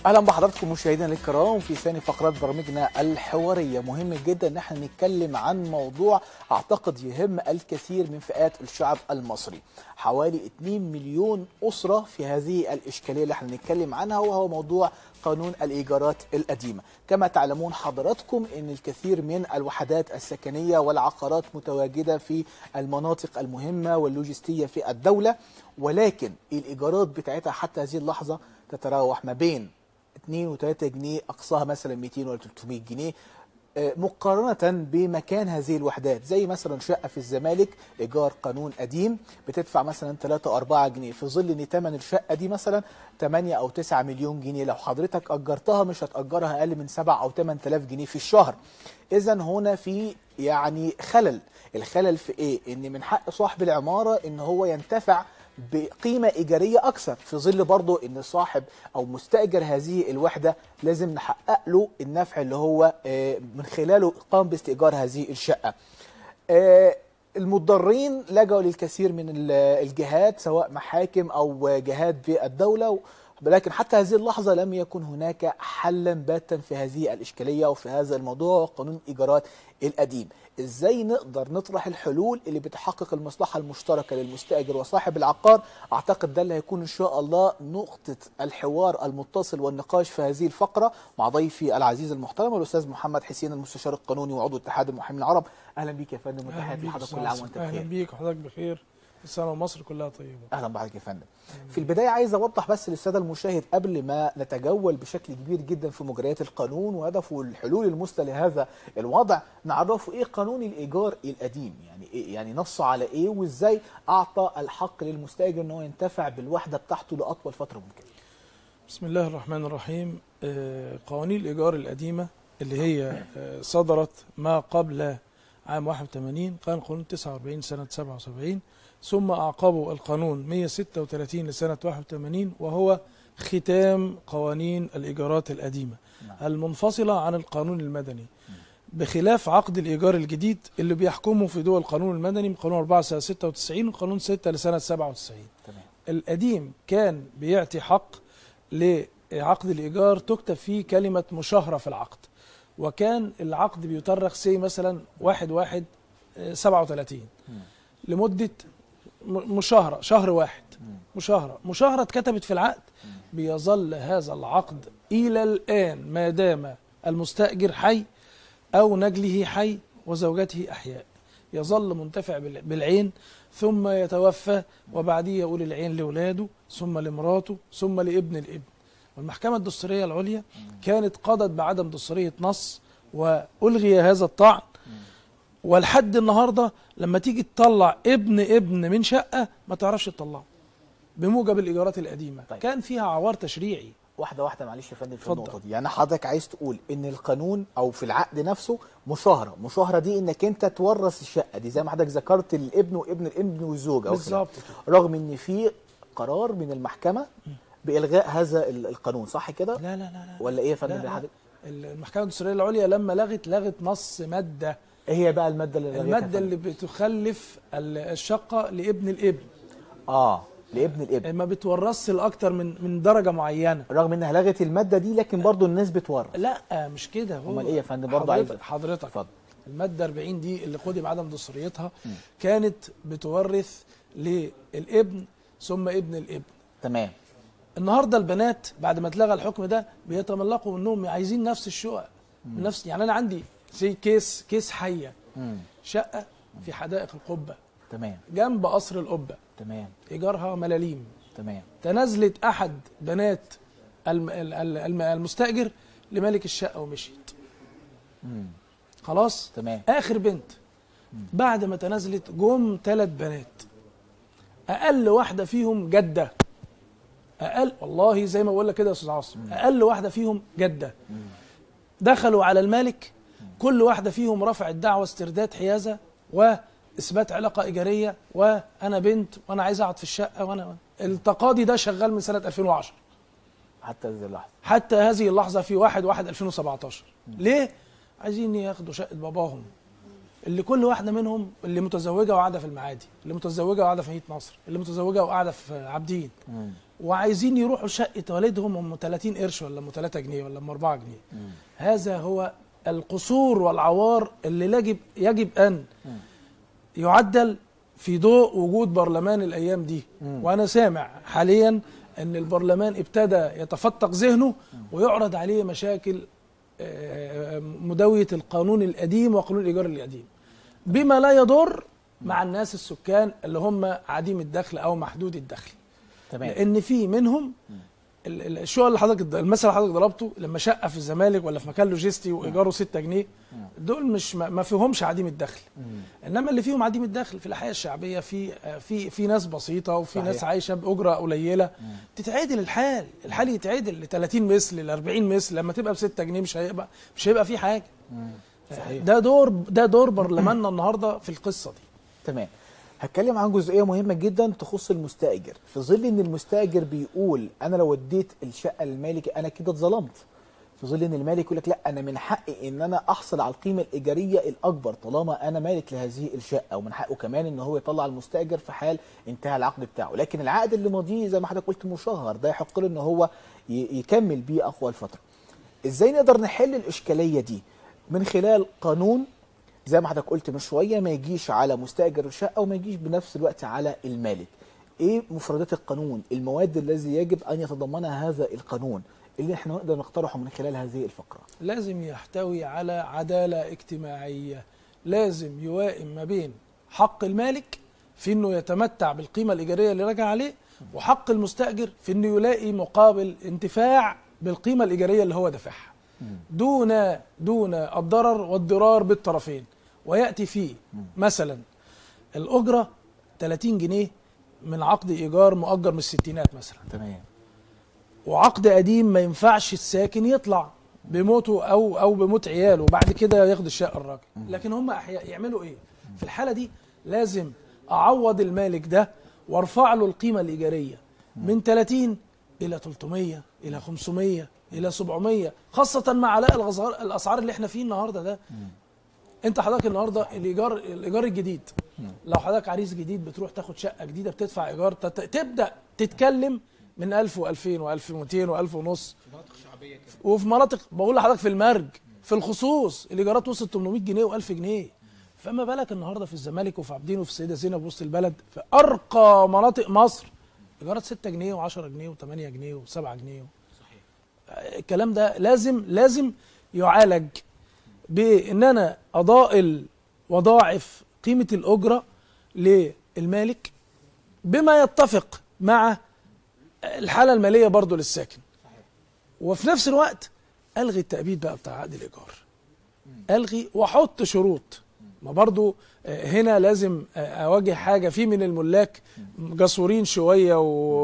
اهلا بحضراتكم مشاهدينا الكرام في ثاني فقرات برامجنا الحواريه مهم جدا ان احنا نتكلم عن موضوع اعتقد يهم الكثير من فئات الشعب المصري حوالي 2 مليون اسره في هذه الاشكاليه اللي احنا نتكلم عنها وهو موضوع قانون الايجارات القديمه كما تعلمون حضراتكم ان الكثير من الوحدات السكنيه والعقارات متواجده في المناطق المهمه واللوجستيه في الدوله ولكن الايجارات بتاعتها حتى هذه اللحظه تتراوح ما بين 2 و3 جنيه اقصاها مثلا 200 ولا 300 جنيه آه، مقارنة بمكان هذه الوحدات زي مثلا شقة في الزمالك إيجار قانون قديم بتدفع مثلا 3 أو 4 جنيه في ظل إن ثمن الشقة دي مثلا 8 أو 9 مليون جنيه لو حضرتك أجرتها مش هتأجرها أقل من 7 أو 8000 جنيه في الشهر إذا هنا في يعني خلل الخلل في إيه؟ إن من حق صاحب العمارة إن هو ينتفع بقيمة إيجارية أكثر في ظل برضه إن صاحب أو مستأجر هذه الوحدة لازم نحقق له النفع اللي هو آه، من خلاله قام باستئجار هذه الشقة آه، المضطرين لجأوا للكثير من ال- الجهات سواء محاكم أو جهات بالدولة ولكن حتى هذه اللحظة لم يكن هناك حلا باتا في هذه الإشكالية وفي هذا الموضوع قانون الإيجارات القديم إزاي نقدر نطرح الحلول اللي بتحقق المصلحة المشتركة للمستأجر وصاحب العقار أعتقد ده اللي هيكون إن شاء الله نقطة الحوار المتصل والنقاش في هذه الفقرة مع ضيفي العزيز المحترم الأستاذ محمد حسين المستشار القانوني وعضو اتحاد المحامين العرب أهلا بيك يا فندم اهلا وتحياتي بيك لحضرتك أستاذ كل عام عاصم. وأنت اهلا بخير بيك وحضرتك بخير السنه ومصر كلها طيبه اهلا بحضرتك يا فندم في البدايه عايز اوضح بس للساده المشاهد قبل ما نتجول بشكل كبير جدا في مجريات القانون وهدفه الحلول المثلى لهذا الوضع نعرفه ايه قانون الايجار القديم يعني إيه يعني نص على ايه وازاي اعطى الحق للمستاجر ان هو ينتفع بالوحده بتاعته لاطول فتره ممكنه بسم الله الرحمن الرحيم آه، قوانين الايجار القديمه اللي هي آه، صدرت ما قبل عام 81 كان قانون 49 سنه 77 ثم اعقبوا القانون 136 لسنه 81 وهو ختام قوانين الايجارات القديمه نعم. المنفصله عن القانون المدني بخلاف عقد الايجار الجديد اللي بيحكمه في دول القانون المدني من قانون 4 سنه 96 وقانون 6 لسنه 97 تمام القديم كان بيعطي حق لعقد الإيجار تكتب فيه كلمة مشاهرة في العقد وكان العقد بيترخ سي مثلا واحد واحد آه، 37 مم. لمدة م- مشاهرة شهر واحد مم. مشاهرة مشاهرة اتكتبت في العقد مم. بيظل هذا العقد إلى الآن ما دام المستأجر حي أو نجله حي وزوجته أحياء يظل منتفع بال- بالعين ثم يتوفى وبعديه يقول العين لولاده ثم لمراته ثم لابن الابن والمحكمة الدستورية العليا كانت قضت بعدم دستورية نص وألغي هذا الطعن ولحد النهاردة لما تيجي تطلع ابن ابن من شقة ما تعرفش تطلعه بموجب الإيجارات القديمة طيب. كان فيها عوار تشريعي واحده واحده معلش يا فندم في اتفضل. النقطه دي يعني حضرتك عايز تقول ان القانون او في العقد نفسه مشاهره مشاهره دي انك انت تورث الشقه دي زي ما حضرتك ذكرت الابن وابن الابن والزوج او خلافه. بالظبط كده رغم ان في قرار من المحكمه بالغاء هذا ال- القانون صح كده لا لا لا لا ولا ايه يا فندم لا، لا. حضرتك المحكمة الدستورية العليا لما لغت لغت نص مادة ايه هي بقى الماده اللي لغيتها يا المادة فندم؟ اللي بتخلف ال- الشقة لابن الابن اه لابن الابن ما بتورثش لأكتر من من درجة معينة رغم انها لغت الماده دي لكن برضو الناس بتورث لا مش كده هو امال ايه يا فندم برضو عايز حضرتك حضرتك اتفضل المادة 40 دي اللي قضي بعدم دستوريتها م. كانت بتورث للابن ثم ابن الابن تمام النهارده البنات بعد ما اتلغى الحكم ده بيتملقوا انهم عايزين نفس الشقق نفس يعني انا عندي زي كيس كيس حيه مم. شقه في حدائق القبه تمام جنب قصر القبه تمام ايجارها ملاليم تمام تنازلت احد بنات الم- ال- ال- الم- المستاجر لملك الشقه ومشيت مم. خلاص تمام اخر بنت بعد ما تنازلت جم ثلاث بنات اقل واحده فيهم جده اقل والله زي ما بقول لك كده يا استاذ عاصم اقل واحده فيهم جده دخلوا على المالك كل واحده فيهم رفعت دعوى استرداد حيازه واثبات علاقه ايجاريه وانا بنت وانا عايز اقعد في الشقه وانا التقاضي ده شغال من سنه 2010 حتى هذه اللحظه حتى هذه اللحظة في 1 1 2017 ليه؟ عايزين ياخدوا شقة باباهم اللي كل واحدة منهم اللي متزوجة وقاعدة في المعادي اللي متزوجة وقاعدة في مدينة نصر اللي متزوجة وقاعدة في عابدين مم. وعايزين يروحوا شقه والدهم ام 30 قرش ولا ام 3 جنيه ولا ام 4 جنيه هذا هو القصور والعوار اللي يجب يجب ان يعدل في ضوء وجود برلمان الايام دي وانا سامع حاليا ان البرلمان ابتدى يتفتق ذهنه ويعرض عليه مشاكل آه، مداويه القانون القديم وقانون الايجار القديم بما لا يضر مع الناس السكان اللي هم عديم الدخل او محدود الدخل تمام لان في منهم ال- ال- الشقق اللي حضرتك المثل اللي حضرتك ضربته لما شقه في الزمالك ولا في مكان لوجستي وايجاره 6 جنيه دول مش ما ما فيهمش عديم الدخل انما اللي فيهم عديم الدخل في الاحياء الشعبيه في في في ناس بسيطه وفي صحيح. ناس عايشه باجره قليله تتعدل الحال الحال يتعدل ل 30 مثل ل 40 مثل لما تبقى ب 6 جنيه مش هيبقى مش هيبقى في حاجه صحيح. ده دور ده دور برلماننا النهارده في القصه دي تمام هتكلم عن جزئيه مهمه جدا تخص المستاجر في ظل ان المستاجر بيقول انا لو وديت الشقه للمالك انا كده اتظلمت في ظل ان المالك يقول لك لا انا من حقي ان انا احصل على القيمه الايجاريه الاكبر طالما انا مالك لهذه الشقه ومن حقه كمان ان هو يطلع المستاجر في حال انتهى العقد بتاعه لكن العقد اللي ماضيه زي ما حضرتك قلت مشهر ده يحق له ان هو ي- يكمل بيه اقوى الفتره ازاي نقدر نحل الاشكاليه دي من خلال قانون زي ما حضرتك قلت من شويه ما يجيش على مستاجر الشقه وما يجيش بنفس الوقت على المالك. ايه مفردات القانون؟ المواد الذي يجب ان يتضمنها هذا القانون اللي احنا نقدر نقترحه من خلال هذه الفقره. لازم يحتوي على عدالة اجتماعية لازم يوائم ما بين حق المالك في انه يتمتع بالقيمة الإيجارية اللي راجع عليه وحق المستأجر في انه يلاقي مقابل انتفاع بالقيمة الإيجارية اللي هو دافعها دون دون الضرر والضرار بالطرفين ويأتي فيه مثلا الأجرة 30 جنيه من عقد إيجار مؤجر من الستينات مثلا تمام. وعقد قديم ما ينفعش الساكن يطلع بموته او او بموت عياله وبعد كده ياخد الشقه الراجل لكن هم احياء يعملوا ايه في الحاله دي لازم اعوض المالك ده وارفع له القيمه الايجاريه من 30 الى 300 الى 500 الى 700 خاصه مع علاء الغزار- الاسعار اللي احنا فيه النهارده ده انت حضرتك النهارده الايجار الايجار الجديد لو حضرتك عريس جديد بتروح تاخد شقه جديده بتدفع ايجار تت- تبدا تتكلم من 1000 و2000 و1200 و1000 ونص وفي مناطق بقول لحضرتك في المرج في الخصوص الايجارات وصلت 800 جنيه و1000 جنيه فما بالك النهارده في الزمالك وفي عابدين وفي السيده زينب وسط البلد في ارقى مناطق مصر ايجارات 6 جنيه و10 جنيه و8 جنيه و7 جنيه صحيح الكلام ده لازم لازم يعالج بان انا اضائل واضاعف قيمه الاجره للمالك بما يتفق مع الحاله الماليه برضو للساكن وفي نفس الوقت الغي التأبيد بقى بتاع عقد الايجار الغي واحط شروط ما برضو آه، هنا لازم آه، اواجه حاجه في من الملاك جسورين شويه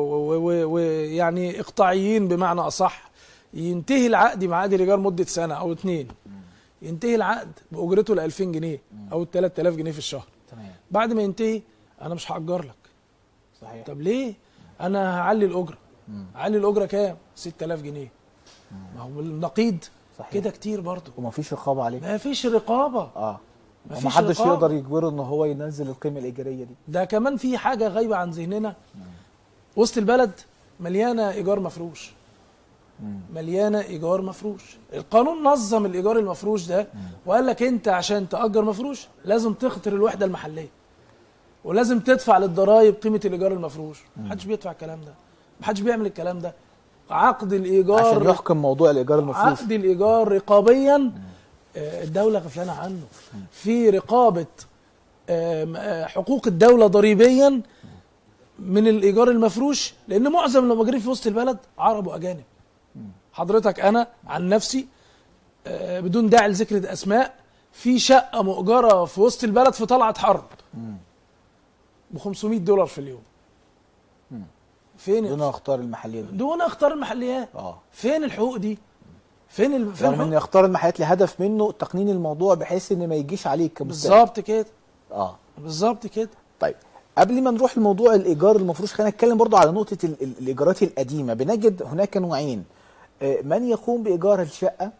ويعني اقطاعيين بمعنى اصح ينتهي العقد مع عقد الايجار مده سنه او اتنين ينتهي العقد باجرته ال 2000 جنيه او ال 3000 جنيه في الشهر تمام. بعد ما ينتهي انا مش هاجر لك صحيح. طب ليه انا هعلي الاجره اعلي الاجره كام 6000 جنيه ما هو النقيض صحيح. كده كتير برضه ومفيش رقابه عليه. ما فيش رقابه اه. مفيش ومحدش رقابة. يقدر يجبره ان هو ينزل القيمه الايجاريه دي. ده كمان في حاجه غايبه عن ذهننا وسط البلد مليانه ايجار مفروش مليانه ايجار مفروش القانون نظم الايجار المفروش ده وقال لك انت عشان تاجر مفروش لازم تخطر الوحده المحليه ولازم تدفع للضرايب قيمه الايجار المفروش محدش بيدفع الكلام ده محدش بيعمل الكلام ده عقد الايجار عشان يحكم موضوع الايجار المفروش. عقد الايجار رقابيا آه، الدوله غفلانه عنه في رقابه آم، آه، حقوق الدوله ضريبيا من الايجار المفروش لان معظم المجارين في وسط البلد عرب واجانب حضرتك انا عن نفسي آه، بدون داعي لذكر اسماء في شقه مؤجره في وسط البلد في طلعت حرب ب 500 دولار في اليوم فين دون اختار المحليه دي. دون اختار المحليات اه. فين الحقوق دي فين ال... فين رغم ان الحقوق؟ يختار المحلات لهدف منه تقنين الموضوع بحيث ان ما يجيش عليك كمستهلك. بالظبط كده اه. بالظبط كده طيب قبل ما نروح لموضوع الايجار المفروش خلينا نتكلم برضو على نقطه ال- ال- الايجارات القديمه بنجد هناك نوعين آه، من يقوم بايجار الشقه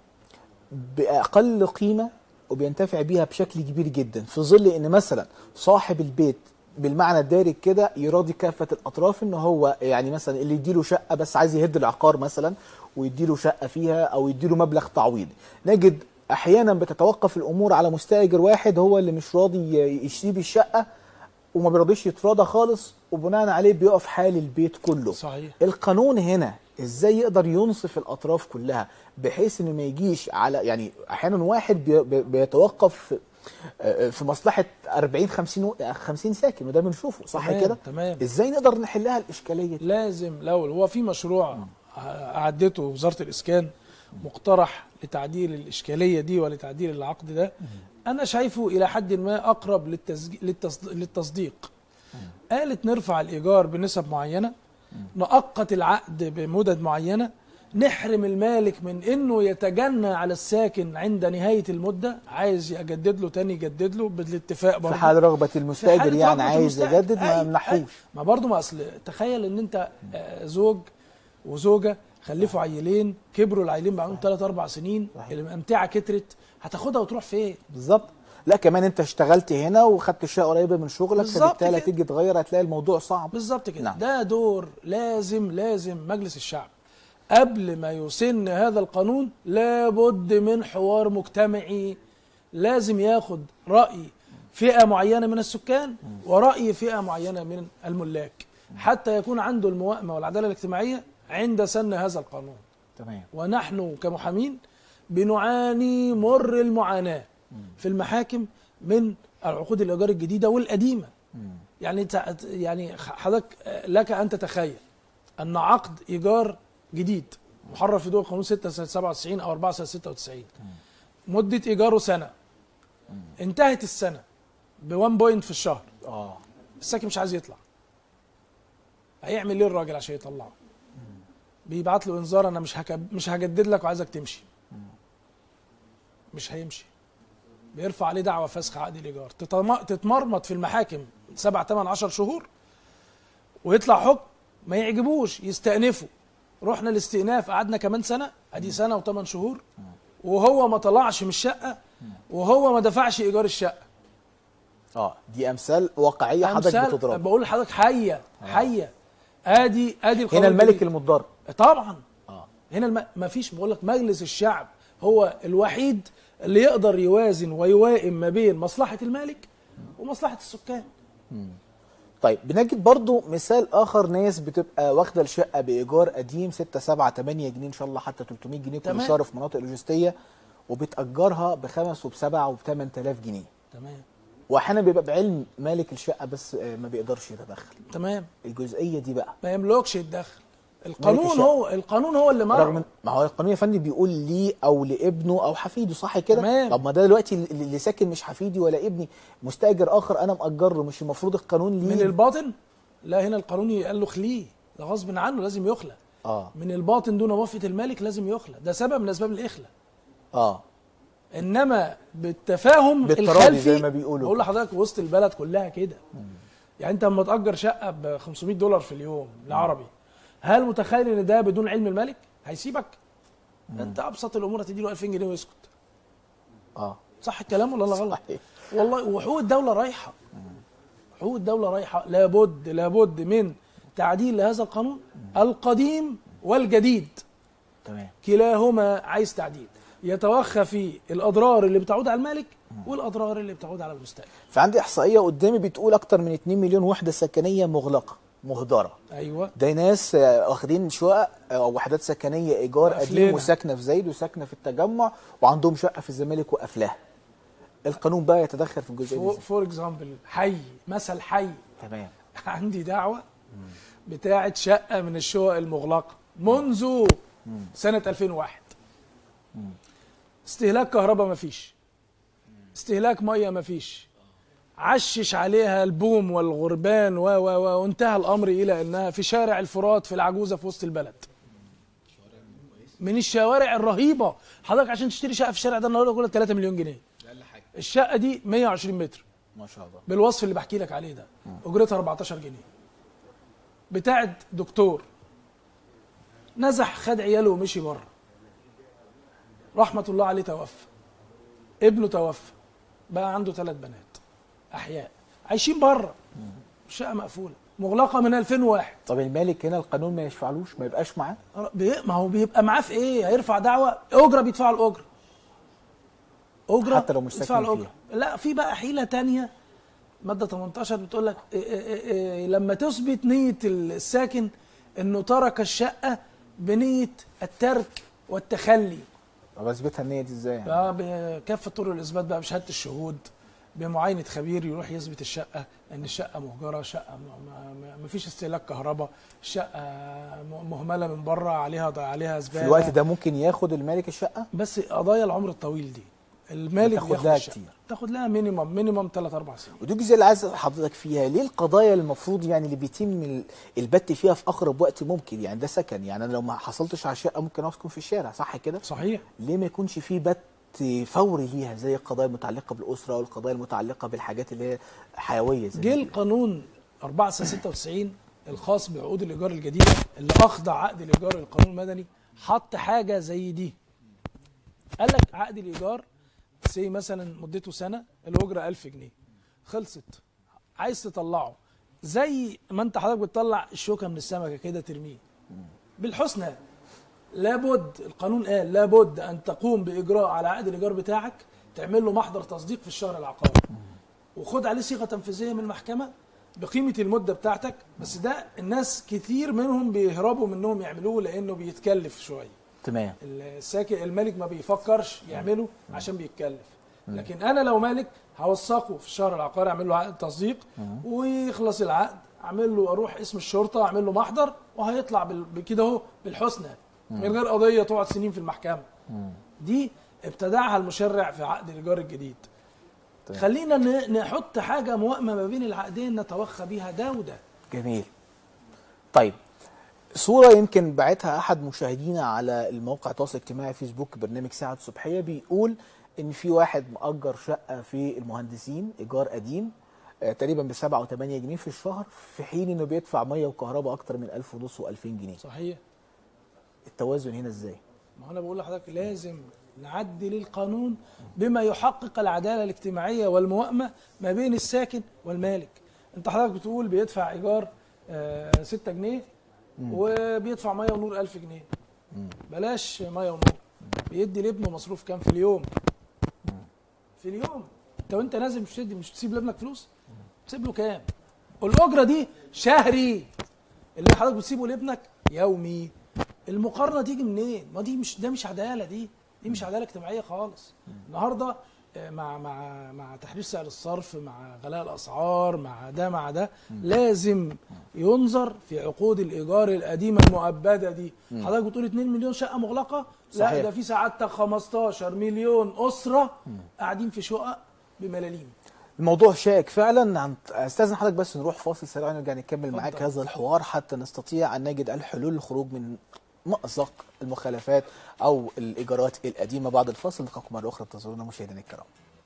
باقل قيمه وبينتفع بيها بشكل كبير جدا في ظل ان مثلا صاحب البيت بالمعنى الدارج كده يراضي كافه الاطراف ان هو يعني مثلا اللي يديله شقه بس عايز يهد العقار مثلا ويديله شقه فيها او يديله مبلغ تعويضي نجد احيانا بتتوقف الامور على مستاجر واحد هو اللي مش راضي ي- يسيب الشقه وما بيرضيش يتراضى خالص وبناء عليه بيقف حال البيت كله صحيح القانون هنا ازاي يقدر ينصف الاطراف كلها بحيث انه ما يجيش على يعني احيانا واحد بي- بي- بيتوقف آه، في مصلحه 40 50 و- 50 ساكن وده بنشوفه صح تمام، كده تمام. ازاي نقدر نحلها الاشكاليه دي لازم الاول هو في مشروع اعدته وزاره الاسكان مقترح لتعديل الاشكاليه دي ولتعديل العقد ده انا شايفه الى حد ما اقرب للتسج... للتصد... للتصديق قالت نرفع الايجار بنسب معينه نؤقت العقد بمدد معينه نحرم المالك من انه يتجنى على الساكن عند نهايه المده عايز يجدد له تاني يجدد له بالاتفاق في برضه حال رغبه في المستاجر حالة يعني رغبة عايز المستأجر. يجدد ما أي- أي. يمنحوش ما برضه ما اصل تخيل ان انت آه، زوج وزوجه خلفوا عيلين كبروا العيلين بقى عندهم 3 4 سنين صحيح. الامتعه كترت هتاخدها وتروح فين؟ بالظبط لا كمان انت اشتغلت هنا وخدت شقه قريبه من شغلك بالظبط فبالتالي كده. تيجي تغير هتلاقي الموضوع صعب بالظبط كده نعم. ده دور لازم لازم مجلس الشعب قبل ما يسن هذا القانون لابد من حوار مجتمعي لازم ياخد رأي فئة معينة من السكان ورأي فئة معينة من الملاك حتى يكون عنده الموائمة والعدالة الاجتماعية عند سن هذا القانون تمام ونحن كمحامين بنعاني مر المعاناة في المحاكم من العقود الإيجار الجديدة والقديمة يعني انت يعني حضرتك لك ان تتخيل ان عقد ايجار جديد محرر في دول قانون 6 سنه 97 او 4 سنه 96 مده ايجاره سنه انتهت السنه ب 1 بوينت في الشهر اه الساكن مش عايز يطلع هيعمل ايه الراجل عشان يطلعه بيبعت له انذار انا مش هكب... مش هجدد لك وعايزك تمشي مش هيمشي بيرفع عليه دعوى فسخ عقد الايجار تتم... تتمرمط في المحاكم 7 8 10 شهور ويطلع حكم ما يعجبوش يستأنفوا رحنا الاستئناف قعدنا كمان سنه ادي سنه وثمان شهور وهو ما طلعش من الشقه وهو ما دفعش ايجار الشقه اه دي امثال واقعيه حضرتك أمثال بتضربها بقول لحضرتك حيه حيه ادي ادي القانون هنا الملك الجديد. المتضرر طبعا اه هنا الم... ما فيش بقول لك مجلس الشعب هو الوحيد اللي يقدر يوازن ويوائم ما بين مصلحه المالك ومصلحه السكان طيب بنجد برضو مثال اخر ناس بتبقى واخده الشقه بايجار قديم 6 7 8 جنيه ان شاء الله حتى 300 جنيه كل تمام. شهر في مناطق لوجستيه وبتاجرها بخمس وبسبع وب 8000 جنيه تمام واحيانا بيبقى بعلم مالك الشقه بس آه، ما بيقدرش يتدخل تمام الجزئيه دي بقى ما يملكش يتدخل القانون الشقة. هو القانون هو اللي رغم مرة إن- ما هو القانون يا فندم بيقول ليه او لابنه او حفيده صح كده تمام. طب ما ده دلوقتي اللي اللي ساكن مش حفيدي ولا ابني مستاجر اخر انا مأجر له مش المفروض القانون ليه من الباطن لا هنا القانون قال له خليه ده غصب عنه لازم يخلى اه من الباطن دون موافقه المالك لازم يخلى ده سبب من اسباب الاخلاء اه انما بالتفاهم بالتراضي الخلفي زي ما بيقولوا. بقول لحضرتك وسط البلد كلها كده يعني انت لما تاجر شقه ب 500 دولار في اليوم العربي هل متخيل ان ده بدون علم المالك هيسيبك انت ابسط الامور هتدي له 2000 جنيه ويسكت اه صح الكلام ولا انا غلط صحيح. والله وحقوق الدوله رايحه حقوق الدوله رايحه لابد لابد من تعديل لهذا القانون القديم والجديد تمام كلاهما عايز تعديل يتوخى في الاضرار اللي بتعود على المالك والاضرار اللي بتعود على المستاجر فعندي احصائيه قدامي بتقول اكتر من 2 مليون وحده سكنيه مغلقه مهدره ايوه ده ناس آه، واخدين شقق او وحدات سكنيه ايجار قديم قافلينها. وساكنه في زايد وساكنه في التجمع وعندهم شقه في الزمالك وقافلاها القانون بقى يتدخل في الجزئيه دي إزاي؟ فور اكزامبل حي مثل حي تمام عندي دعوه بتاعه شقه من الشقق المغلقه منذ سنه 2001 استهلاك كهرباء مفيش استهلاك ميه مفيش عشش عليها البوم والغربان و و و وانتهى الامر الى انها في شارع الفرات في العجوزه في وسط البلد من الشوارع الرهيبه حضرتك عشان تشتري شقه في الشارع ده النهارده كلها 3 مليون جنيه الشقه دي 120 متر ما شاء الله بالوصف اللي بحكي لك عليه ده اجرتها 14 جنيه بتاعت دكتور نزح خد عياله ومشي بره رحمه الله عليه توفى ابنه توفى بقى عنده ثلاث بنات احياء عايشين بره الشقه مقفوله مغلقه من 2001 طب المالك هنا القانون ما يشفعلوش ما يبقاش معاه بي- ما هو بيبقى معاه في ايه هيرفع دعوه اجره بيدفع الاجره اجره حتى لو مش بيدفع ساكن الأجرة. لا في بقى حيله تانية ماده 18 بتقول لك إيه إيه إيه لما تثبت نيه الساكن انه ترك الشقه بنيه الترك والتخلي طب اثبتها النيه دي ازاي يعني؟ بقى بكافه طرق الاثبات بقى بشهاده الشهود بمعاينه خبير يروح يثبت الشقه ان الشقه مهجره شقه ما فيش استهلاك كهرباء الشقه م- مهمله من بره عليها عليها في زباله الوقت ده ممكن ياخد المالك الشقه بس قضايا العمر الطويل دي المالك بتاخد بياخد لها الشقة. كتير. تاخد لها مينيمم مينيمم 3 4 سنين ودي الجزئيه اللي عايز حضرتك فيها ليه القضايا المفروض يعني اللي بيتم ال- البت فيها في اقرب وقت ممكن يعني ده سكن يعني انا لو ما حصلتش على شقه ممكن اسكن في الشارع صح كده صحيح ليه ما يكونش في بت فوري ليها زي القضايا المتعلقه بالاسره والقضايا المتعلقه بالحاجات اللي هي حيويه زي جه دي. القانون 4 96 الخاص بعقود الايجار الجديده اللي اخضع عقد الايجار للقانون المدني حط حاجه زي دي قال لك عقد الايجار سي مثلا مدته سنه الاجره 1000 جنيه خلصت عايز تطلعه زي ما انت حضرتك بتطلع الشوكه من السمكه كده ترميه بالحسنى لابد القانون قال لابد ان تقوم باجراء على عقد الايجار بتاعك تعمل له محضر تصديق في الشهر العقاري وخد عليه صيغه تنفيذيه من المحكمه بقيمه المده بتاعتك بس ده الناس كتير منهم بيهربوا منهم يعملوه لانه بيتكلف شويه تمام الساكن الملك ما بيفكرش يعمله عشان بيتكلف لكن انا لو مالك هوثقه في الشهر العقاري اعمل له عقد تصديق ويخلص العقد اعمل له اروح اسم الشرطه اعمل له محضر وهيطلع بال- بكده اهو بالحسنى من غير قضيه تقعد سنين في المحكمه دي ابتدعها المشرع في عقد الايجار الجديد تمام. خلينا ن- نحط حاجه موائمه ما بين العقدين نتوخى بيها ده وده جميل طيب صورة يمكن بعتها أحد مشاهدينا على الموقع التواصل الاجتماعي فيسبوك برنامج ساعة الصبحية بيقول إن في واحد مأجر شقة في المهندسين إيجار قديم آه، تقريبا ب 7 و8 جنيه في الشهر في حين إنه بيدفع مية وكهرباء أكتر من 1000 ونص و2000 جنيه صحيح التوازن هنا إزاي؟ ما هو انا بقول لحضرتك لازم نعدل القانون بما يحقق العداله الاجتماعيه والموائمه ما بين الساكن والمالك انت حضرتك بتقول بيدفع ايجار 6 جنيه وبيدفع ميه ونور 1000 جنيه بلاش ميه ونور بيدي لابنه مصروف كام في اليوم في اليوم انت وانت نازل مش تدي مش تسيب لابنك فلوس تسيب له كام والاجره دي شهري اللي حضرتك بتسيبه لابنك يومي المقارنه تيجي منين ما دي مش ده مش عداله دي دي مش عداله اجتماعيه خالص النهارده آه، مع مع مع تحرير سعر الصرف مع غلاء الاسعار مع ده مع ده لازم ينظر في عقود الايجار القديمه المؤبده دي حضرتك بتقول 2 مليون شقه مغلقه صحيح. لا ده في سعادتك 15 مليون اسره قاعدين في شقق بملاليم الموضوع شائك فعلا عن- استاذن حضرتك بس نروح فاصل سريع ونرجع نكمل اتفضل. معاك هذا الحوار حتى نستطيع ان نجد الحلول للخروج من مأزق المخالفات او الايجارات القديمه بعد الفاصل نلقاكم مره اخرى انتظرونا مشاهدينا الكرام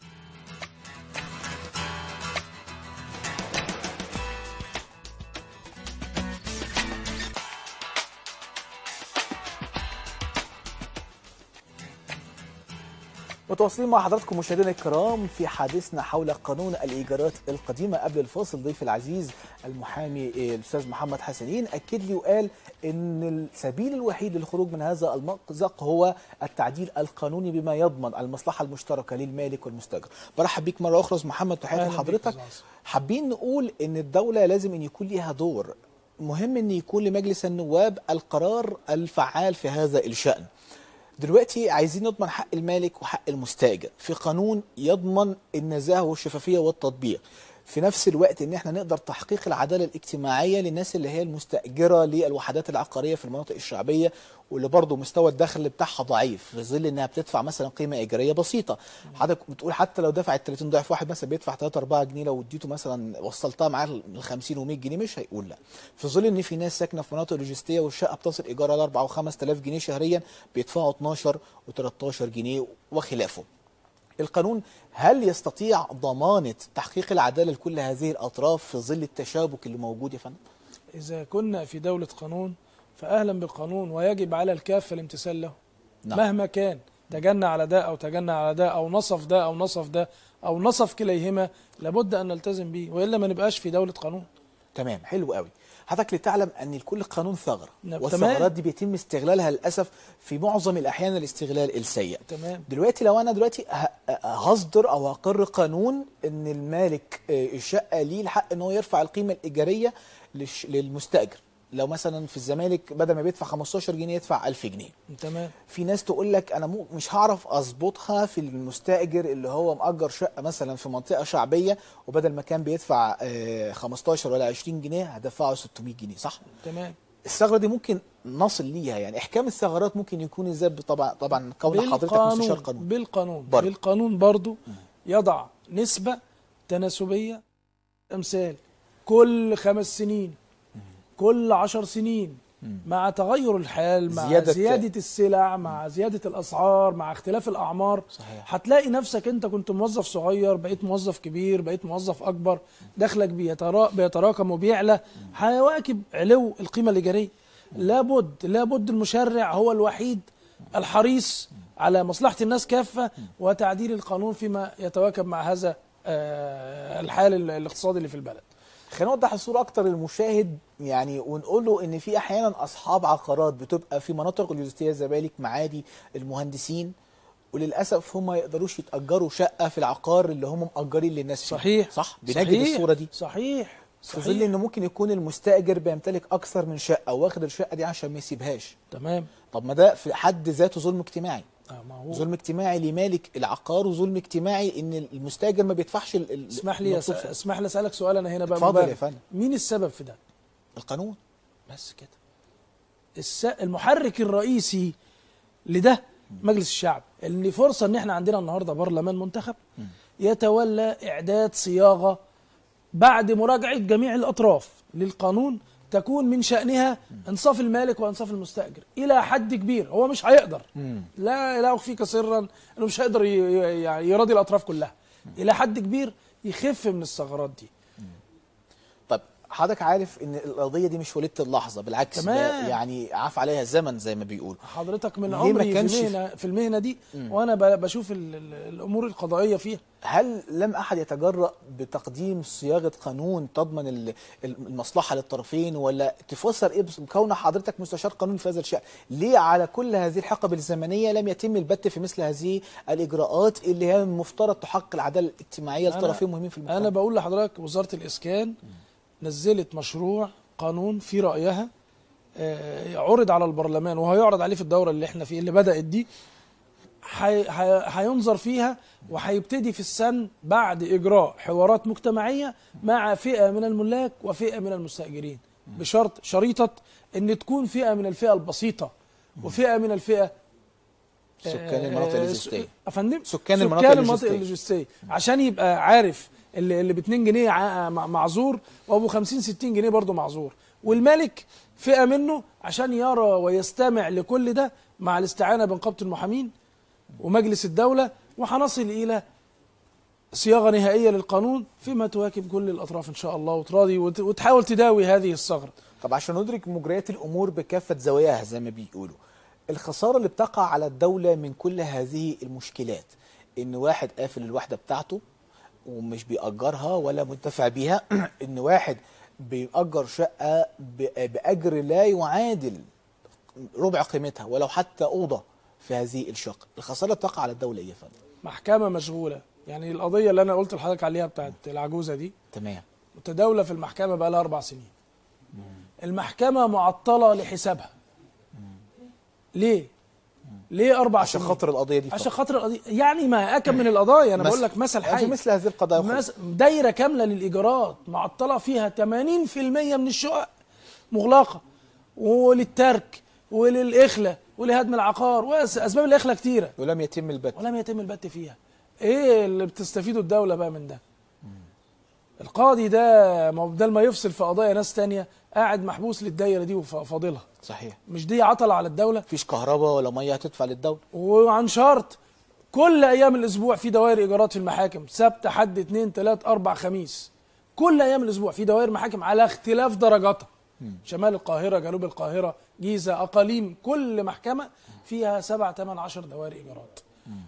متواصلين مع حضراتكم مشاهدينا الكرام في حديثنا حول قانون الايجارات القديمه قبل الفاصل ضيف العزيز المحامي إيه، الاستاذ محمد حسنين اكد لي وقال ان السبيل الوحيد للخروج من هذا المأزق هو التعديل القانوني بما يضمن المصلحه المشتركه للمالك والمستاجر برحب بيك مره اخرى استاذ محمد تحياتي أهلا بيك لحضرتك أستاذ عاصم. حابين نقول ان الدوله لازم ان يكون ليها دور مهم ان يكون لمجلس النواب القرار الفعال في هذا الشأن دلوقتي عايزين نضمن حق المالك وحق المستاجر في قانون يضمن النزاهه والشفافيه والتطبيق في نفس الوقت ان احنا نقدر تحقيق العداله الاجتماعيه للناس اللي هي المستاجره للوحدات العقاريه في المناطق الشعبيه واللي برضه مستوى الدخل بتاعها ضعيف في ظل انها بتدفع مثلا قيمه ايجاريه بسيطه حضرتك بتقول حتى لو دفعت 30 ضعف واحد مثلا بيدفع 3 4 جنيه لو اديته مثلا وصلتها معاه ل 50 و100 جنيه مش هيقول لا في ظل ان في ناس ساكنه في مناطق لوجستيه والشقه بتصل ايجارها ل 4 و5000 جنيه شهريا بيدفعوا 12 و13 جنيه وخلافه القانون هل يستطيع ضمانة تحقيق العدالة لكل هذه الأطراف في ظل التشابك اللي موجود يا فندم؟ إذا كنا في دولة قانون فأهلا بالقانون ويجب على الكافة الامتثال له نعم. مهما كان تجنى على ده أو تجنى على ده أو نصف ده أو نصف ده أو نصف كليهما لابد أن نلتزم به وإلا ما نبقاش في دولة قانون تمام حلو قوي حضرتك لتعلم ان لكل قانون ثغره نعم، والثغرات تمام. دي بيتم استغلالها للاسف في معظم الاحيان الاستغلال السيء تمام دلوقتي لو انا دلوقتي ه- هصدر او هقر قانون ان المالك آه، الشقه ليه الحق ان هو يرفع القيمه الايجاريه للش- للمستاجر لو مثلا في الزمالك بدل ما بيدفع 15 جنيه يدفع 1000 جنيه تمام في ناس تقول لك انا مو مش هعرف اظبطها في المستاجر اللي هو مأجر شقه مثلا في منطقه شعبيه وبدل ما كان بيدفع آه، 15 ولا 20 جنيه هدفعه 600 جنيه صح تمام الثغره دي ممكن نصل ليها يعني احكام الثغرات ممكن يكون ازاي طبعا طبعا كون حضرتك مستشار قانون بالقانون برضو. بالقانون برضو يضع نسبة تناسبية أمثال كل خمس سنين كل عشر سنين مع تغير الحال مع زيادة- زيادة, زيادة السلع مع زيادة الأسعار مع اختلاف الأعمار صحيح. هتلاقي نفسك أنت كنت موظف صغير بقيت موظف كبير بقيت موظف أكبر دخلك بيترا... بيتراكم وبيعلى هيواكب علو القيمة الإيجارية لابد لابد المشرع هو الوحيد الحريص على مصلحة الناس كافة وتعديل القانون فيما يتواكب مع هذا آه، الحال ال- الاقتصادي اللي في البلد خلينا نوضح الصوره اكتر للمشاهد يعني ونقول له ان في احيانا اصحاب عقارات بتبقى في مناطق اللوجستيه الزمالك معادي المهندسين وللاسف هم ما يقدروش يتاجروا شقه في العقار اللي هم مأجرين للناس فيه صحيح صح بنجد صحيح. الصوره دي صحيح في ظل صحيح انه ممكن يكون المستاجر بيمتلك اكثر من شقه واخد الشقه دي عشان ما يسيبهاش تمام طب ما ده في حد ذاته ظلم اجتماعي آه، ما هو ظلم اجتماعي لمالك العقار وظلم اجتماعي ان المستاجر ما بيدفعش ال- ال- اسمح لي المطلوب أس- فيه. اسمح لي اسالك سؤال انا هنا بقى اتفضل مبالغ. يا فندم. مين السبب في ده القانون بس كده الس... المحرك الرئيسي لده مجلس الشعب اللي فرصه ان احنا عندنا النهارده برلمان منتخب يتولى اعداد صياغه بعد مراجعه جميع الاطراف للقانون تكون من شانها انصاف المالك وانصاف المستاجر الى حد كبير هو مش هيقدر لا لا اخفيك سرا انه مش هيقدر ي- ي- يعني يراضي الاطراف كلها الى حد كبير يخف من الثغرات دي طب حضرتك عارف ان القضيه دي مش وليده اللحظه بالعكس ده تمام. يعني عاف عليها الزمن زي ما بيقولوا حضرتك من ليه ما عمري في كانش في- مهنه في المهنه دي وانا ب- بشوف ال- ال- الامور القضائيه فيها هل لم احد يتجرأ بتقديم صياغه قانون تضمن ال- المصلحه للطرفين ولا تفسر ايه بس- كون حضرتك مستشار قانون في هذا الشأن ليه على كل هذه الحقب الزمنيه لم يتم البت في مثل هذه الاجراءات اللي هي المفترض تحقق العداله الاجتماعيه أنا- لطرفين مهمين في المجتمع انا بقول لحضرتك وزاره الاسكان نزلت مشروع قانون في رايها آه، عرض على البرلمان وهيعرض عليه في الدوره اللي احنا فيه اللي بدات دي هي- هي- هينظر فيها وهيبتدي في السن بعد اجراء حوارات مجتمعيه مع فئه من الملاك وفئه من المستاجرين بشرط شريطه ان تكون فئه من الفئه البسيطه وفئه من الفئه سكان المناطق آه، اللوجستيه افندم سكان المناطق سكان المناطق اللوجستية. اللوجستيه عشان يبقى عارف اللي, اللي ب 2 جنيه ع- مع- معذور وابو 50 60 جنيه برضه معذور والمالك فئه منه عشان يرى ويستمع لكل ده مع الاستعانه بنقابه المحامين ومجلس الدوله وهنصل الى صياغه نهائيه للقانون فيما تواكب كل الاطراف ان شاء الله وتراضي وت- وتحاول تداوي هذه الثغره طب عشان ندرك مجريات الامور بكافه زواياها زي ما بيقولوا الخساره اللي بتقع على الدوله من كل هذه المشكلات ان واحد قافل الوحده بتاعته ومش بيأجرها ولا منتفع بيها ان واحد بيأجر شقه ب- باجر لا يعادل ربع قيمتها ولو حتى اوضه في هذه الشقه الخساره اللي بتقع على الدوله ايه يا فندم محكمه مشغوله يعني القضيه اللي انا قلت لحضرتك عليها بتاعت العجوزه دي تمام متداولة في المحكمة بقى لها أربع سنين المحكمة معطلة لحسابها ليه؟ ليه أربع عشان سنين؟ خاطر القضيه دي عشان فقط. خاطر القضية يعني ما أكم من القضايا أنا مثل- بقول لك مثل في حي مثل هذه القضايا خد. مس- دايرة كاملة للإيجارات معطلة فيها 80% من الشقق مغلقة وللترك وللإخلة ولهدم العقار وأسباب الإخلة كتيرة ولم يتم البت ولم يتم البت فيها ايه اللي بتستفيده الدولة بقى من ده القاضي ده ما هو بدل ما يفصل في قضايا ناس تانية قاعد محبوس للدايرة دي وفاضلها صحيح مش دي عطلة على الدولة مفيش كهرباء ولا ميه هتدفع للدوله وعن شرط كل ايام الاسبوع في دوائر ايجارات في المحاكم سبت حد اتنين تلات اربع خميس كل ايام الاسبوع في دوائر محاكم على اختلاف درجاتها شمال القاهرة جنوب القاهرة جيزة أقاليم كل محكمة فيها سبع تمن عشر دوائر إيجارات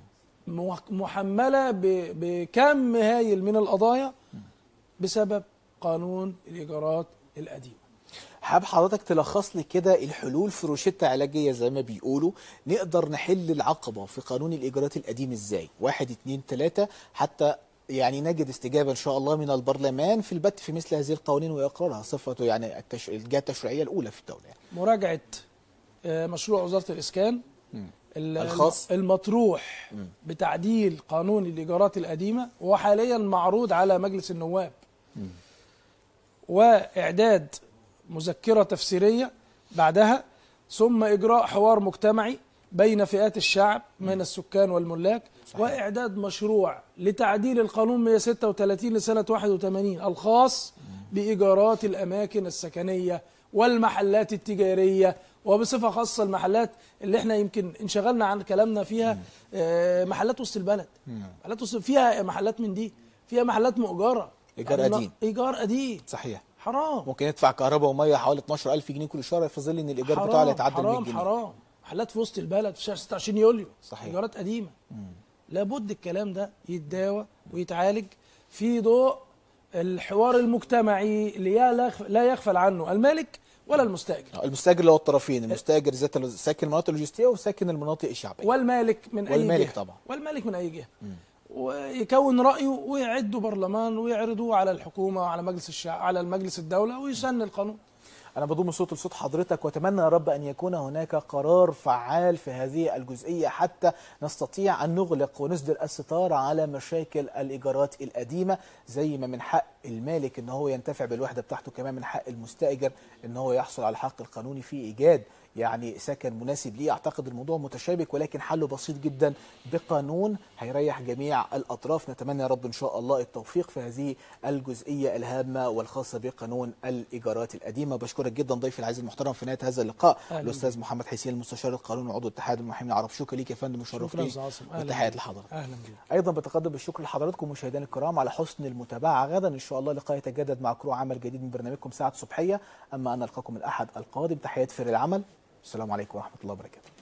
مح- محملة ب- بكم هايل من القضايا بسبب قانون الايجارات القديمه حابب حضرتك تلخص لي كده الحلول في روشتة علاجية زي ما بيقولوا نقدر نحل العقبة في قانون الإيجارات القديم إزاي واحد اتنين تلاتة حتى يعني نجد استجابة إن شاء الله من البرلمان في البت في مثل هذه القوانين وإقرارها صفته يعني التش... الجهة التشريعية الأولى في الدولة يعني. مراجعه آه، مشروع وزاره الاسكان ال- الخاص. المطروح بتعديل قانون الايجارات القديمه وهو حاليا معروض على مجلس النواب واعداد مذكره تفسيريه بعدها ثم اجراء حوار مجتمعي بين فئات الشعب من السكان والملاك صحيح. واعداد مشروع لتعديل القانون 136 لسنه 81 الخاص بايجارات الاماكن السكنيه والمحلات التجاريه وبصفه خاصه المحلات اللي احنا يمكن انشغلنا عن كلامنا فيها آه، محلات وسط البلد محلات وسط فيها محلات من دي فيها محلات مؤجره إيجار يعني قديم. ايجار قديم صحيح حرام ممكن يدفع كهرباء ومية حوالي 12000 جنيه كل شهر في ظل إن الإيجار بتاعه لا يتعدى ال 100 حرام جنيه حرام محلات في وسط البلد في شهر 26 يوليو صحيح. ايجارات قديمه لابد الكلام ده يتداوى ويتعالج في ضوء الحوار المجتمعي اللي لا يخ- لا يغفل عنه المالك ولا المستاجر المستاجر اللي هو الطرفين المستاجر ذات ال- ساكن المناطق اللوجستية وساكن المناطق الشعبية والمالك من اي والمالك جهه طبعا. والمالك من اي جهه ويكون رايه ويعده برلمان ويعرضوه على الحكومه وعلى مجلس الشعب على المجلس الدوله ويسن القانون أنا بضم صوت لصوت حضرتك وأتمنى يا رب أن يكون هناك قرار فعال في هذه الجزئية حتى نستطيع أن نغلق ونسدر الستار على مشاكل الإيجارات القديمة زي ما من حق المالك أن هو ينتفع بالوحدة بتاعته كمان من حق المستأجر أن هو يحصل على الحق القانوني في إيجاد يعني سكن مناسب ليه أعتقد الموضوع متشابك ولكن حله بسيط جدا بقانون هيريح جميع الأطراف نتمنى يا رب إن شاء الله التوفيق في هذه الجزئية الهامة والخاصة بقانون الإيجارات القديمة بشكرك جدا ضيفي العزيز المحترم في نهاية هذا اللقاء أهلاً الأستاذ محمد حسين المستشار القانوني وعضو اتحاد المحامين العرب شكرا ليك يا فندم شكرا مشرف لي أستاذ عاصم. أهلاً والتحيات بيك. لحضرتك اهلا بيك ايضا بتقدم بالشكر لحضراتكم مشاهدينا الكرام على حسن المتابعه غدا ان شاء الله لقاء يتجدد مع كرو عمل جديد من برنامجكم ساعه صبحيه اما انا القاكم الاحد القادم تحيات فريق العمل السلام عليكم ورحمه الله وبركاته